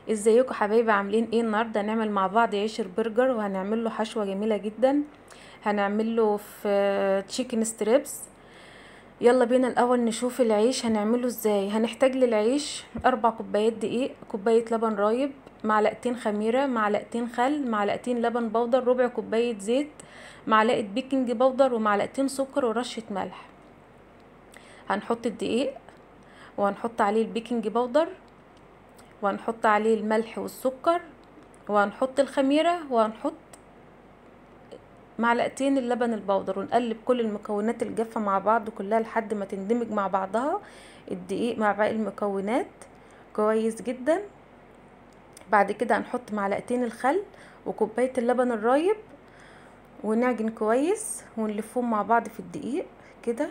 ازيكم حبايبي عاملين ايه النهارده هنعمل مع بعض عيش البرجر وهنعمل له حشوه جميله جدا هنعمل له في تشيكن ستريبس يلا بينا الاول نشوف العيش هنعمله ازاي هنحتاج للعيش اربع كوبايات دقيق كوبايه لبن رايب معلقتين خميره معلقتين خل معلقتين لبن بودر ربع كوبايه زيت معلقه بيكنج بودر ومعلقتين سكر ورشه ملح هنحط الدقيق وهنحط عليه البيكنج بودر وهنحط عليه الملح والسكر وهنحط الخميرة وهنحط معلقتين اللبن البودر ونقلب كل المكونات الجافة مع بعض كلها لحد ما تندمج مع بعضها الدقيق مع باقي المكونات كويس جدا بعد كده هنحط معلقتين الخل وكوباية اللبن الرايب ونعجن كويس ونلفهم مع بعض في الدقيق كده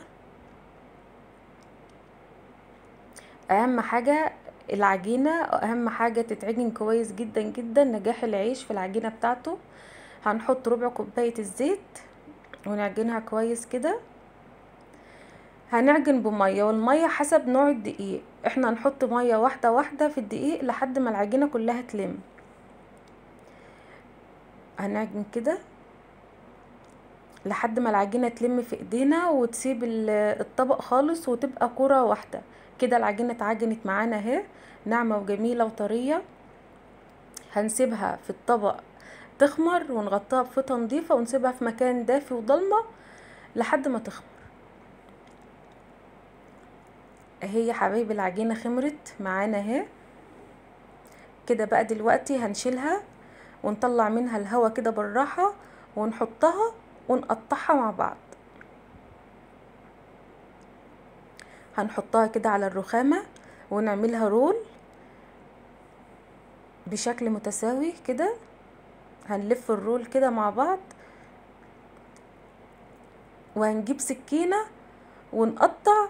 اهم حاجة العجينة اهم حاجة تتعجن كويس جدا جدا نجاح العيش في العجينة بتاعته هنحط ربع كوباية الزيت ونعجنها كويس كده هنعجن بمية والمية حسب نوع الدقيق احنا هنحط مية واحدة واحدة في الدقيق لحد ما العجينة كلها تلم هنعجن كده لحد ما العجينة تلم في ايدينا وتسيب الطبق خالص وتبقى كرة واحدة كده العجينة اتعجنت معانا اهي ناعمة وجميلة وطرية هنسيبها في الطبق تخمر ونغطيها بفوطة نظيفة ونسيبها في مكان دافي وضلمة لحد ما تخمر اهي يا حبايبي العجينة خمرت معانا اهي كده بقى دلوقتي هنشيلها ونطلع منها الهوا كده بالراحة ونحطها ونقطعها مع بعض هنحطها كده على الرخامة ونعملها رول بشكل متساوي كده هنلف الرول كده مع بعض وهنجيب سكينة ونقطع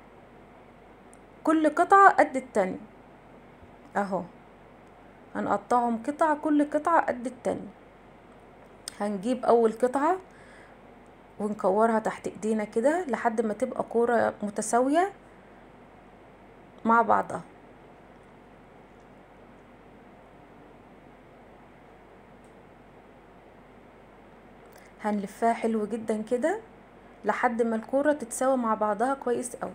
كل قطعة قد التانية اهو هنقطعهم قطع كل قطعة قد التانية هنجيب اول قطعة ونكورها تحت ايدينا كده لحد ما تبقى كورة متساوية مع بعضها هنلفها حلو جدا كده لحد ما الكورة تتساوي مع بعضها كويس قوي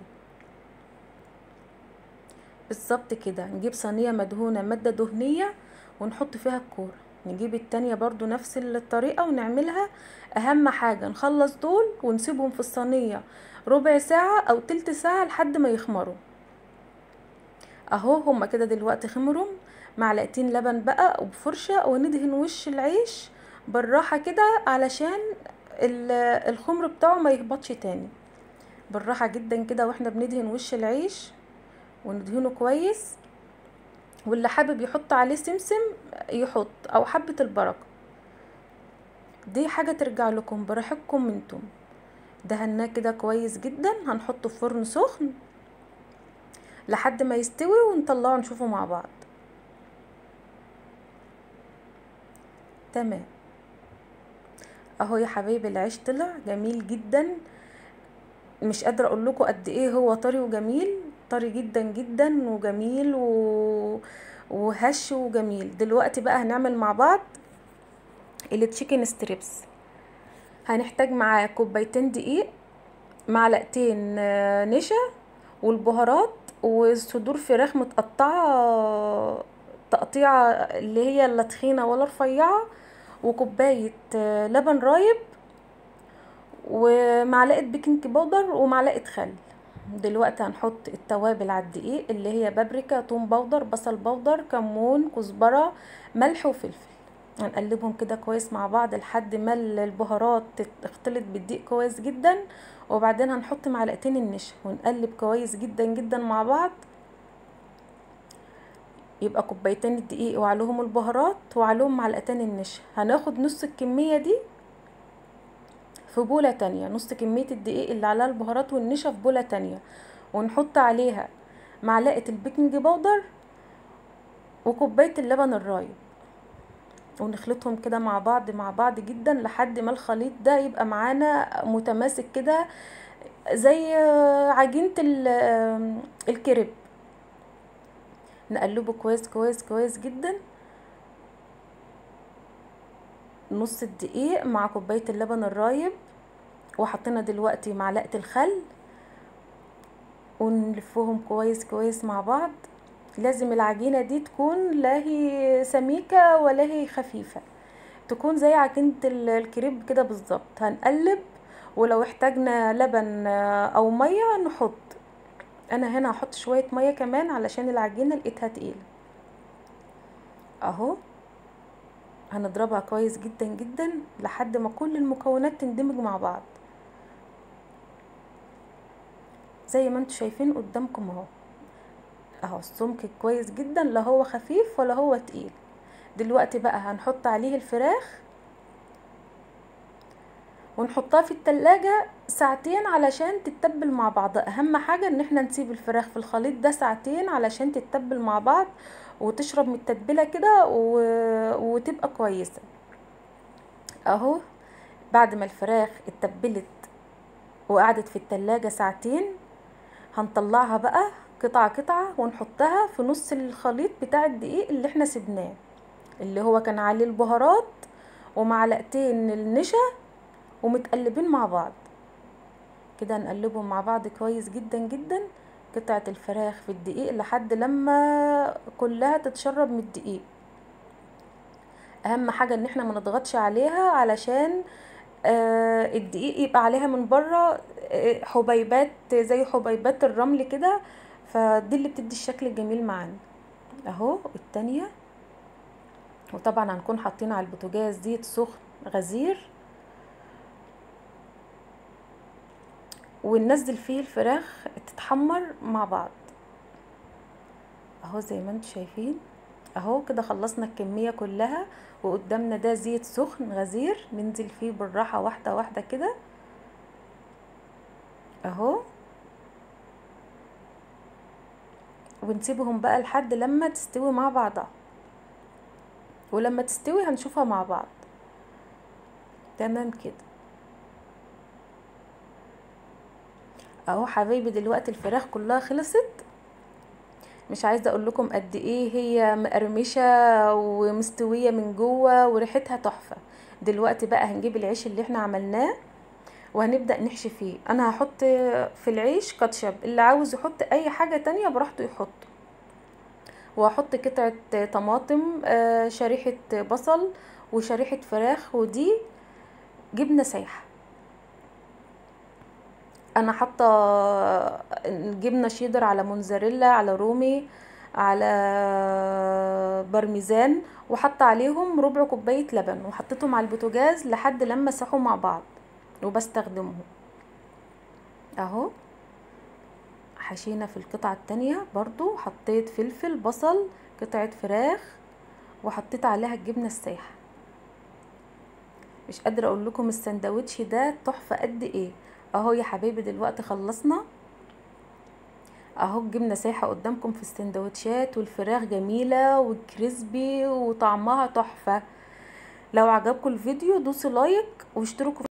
بالظبط كده نجيب صينية مدهونة مادة دهنية ونحط فيها الكورة نجيب التانية برضو نفس الطريقة ونعملها اهم حاجة نخلص دول ونسيبهم في الصينية ربع ساعة او تلت ساعة لحد ما يخمروا اهو هما كده دلوقتي خمروا معلقتين لبن بقى وبفرشة وندهن وش العيش بالراحة كده علشان الخمر بتاعه ما يهبطش تاني بالراحة جدا كده واحنا بندهن وش العيش وندهنه كويس واللي حابب يحط عليه سمسم يحط او حبة البركة دي حاجة ترجع لكم براحتكم انتم دهناه كده كويس جدا هنحطه في فرن سخن لحد ما يستوي ونطلعه نشوفه مع بعض تمام اهو يا حبايبي العيش طلع جميل جدا مش قادره اقول لكم قد ايه هو طري وجميل طري جدا جدا وجميل و... وهش وجميل دلوقتي بقى هنعمل مع بعض التشيكن ستريبس هنحتاج معاه كوبايتين دقيق معلقتين نشا والبهارات وصدور فراخ متقطعه تقطيعه اللي هي لا تخينه ولا رفيعه وكوبايه لبن رايب ومعلقه بيكنج باودر ومعلقه خل دلوقتي هنحط التوابل على الدقيق اللي هي بابريكا توم باودر بصل باودر كمون كزبره ملح وفلفل هنقلبهم كده كويس مع بعض لحد ما البهارات تختلط بالدقيق كويس جدا وبعدين هنحط معلقتين النشا ونقلب كويس جدا جدا مع بعض يبقى كوبايتين الدقيق وعليهم البهارات وعليهم معلقتين النشا هناخد نص الكمية دي في بولة تانية نص كمية الدقيق اللي عليها البهارات والنشا في بولة تانية ونحط عليها معلقة البيكنج باودر وكوباية اللبن الرايب ونخلطهم كده مع بعض مع بعض جدا لحد ما الخليط ده يبقى معانا متماسك كده زي عجينة الكريب نقلبه كويس كويس كويس جدا نص الدقيق مع كوباية اللبن الرايب وحطينا دلوقتي معلقة الخل ونلفهم كويس كويس مع بعض لازم العجينة دي تكون لا هي سميكة ولا هي خفيفة تكون زي عجينة الكريب كده بالظبط هنقلب ولو احتاجنا لبن او مية نحط انا هنا هحط شوية مية كمان علشان العجينة لقيتها تقيلة اهو هنضربها كويس جدا جدا لحد ما كل المكونات تندمج مع بعض زي ما انتم شايفين قدامكم اهو اهو السمك كويس جدا لا هو خفيف ولا هو تقيل دلوقتي بقى هنحط عليه الفراخ ونحطها في التلاجة ساعتين علشان تتبل مع بعض اهم حاجة ان احنا نسيب الفراخ في الخليط ده ساعتين علشان تتبل مع بعض وتشرب من التتبيله كده و... وتبقى كويسه اهو بعد ما الفراخ اتبلت وقعدت في التلاجة ساعتين هنطلعها بقى قطعة قطعة ونحطها في نص الخليط بتاع الدقيق اللي احنا سبناه اللي هو كان عليه البهارات ومعلقتين النشا ومتقلبين مع بعض كده نقلبهم مع بعض كويس جدا جدا قطعة الفراخ في الدقيق لحد لما كلها تتشرب من الدقيق اهم حاجة ان احنا ما نضغطش عليها علشان آه الدقيق يبقى عليها من بره آه حبيبات زي حبيبات الرمل كده فدي اللي بتدي الشكل الجميل معانا اهو التانية وطبعا هنكون حاطين على البوتاجاز زيت سخن غزير وننزل فيه الفراخ تتحمر مع بعض اهو زي ما انتم شايفين اهو كده خلصنا الكمية كلها وقدامنا ده زيت سخن غزير ننزل فيه بالراحة واحدة واحدة كده اهو ونسيبهم بقى لحد لما تستوي مع بعضها ولما تستوي هنشوفها مع بعض تمام كده اهو حبايبي دلوقتي الفراخ كلها خلصت مش عايزه اقول لكم قد ايه هي مقرمشه ومستويه من جوه وريحتها تحفه دلوقتي بقى هنجيب العيش اللي احنا عملناه وهنبدا نحشي فيه انا هحط في العيش كاتشب اللي عاوز يحط اي حاجه تانية براحته يحط وهحط قطعه طماطم شريحه بصل وشريحه فراخ ودي جبنه سايحه انا حاطه جبنه شيدر على موزاريلا على رومي على بارميزان وحاطه عليهم ربع كوبايه لبن وحطيتهم على البوتاجاز لحد لما ساحوا مع بعض وبستخدمهم اهو حشينا في القطعه التانية برضو حطيت فلفل بصل قطعه فراخ وحطيت عليها الجبنه السايحه مش قادره اقول لكم السندوتش ده تحفه قد ايه اهو يا حبايبي دلوقتي خلصنا اهو الجبنه سايحه قدامكم في السندوتشات والفراخ جميله وكريسبي وطعمها تحفه لو عجبكم الفيديو دوسوا لايك واشتركوا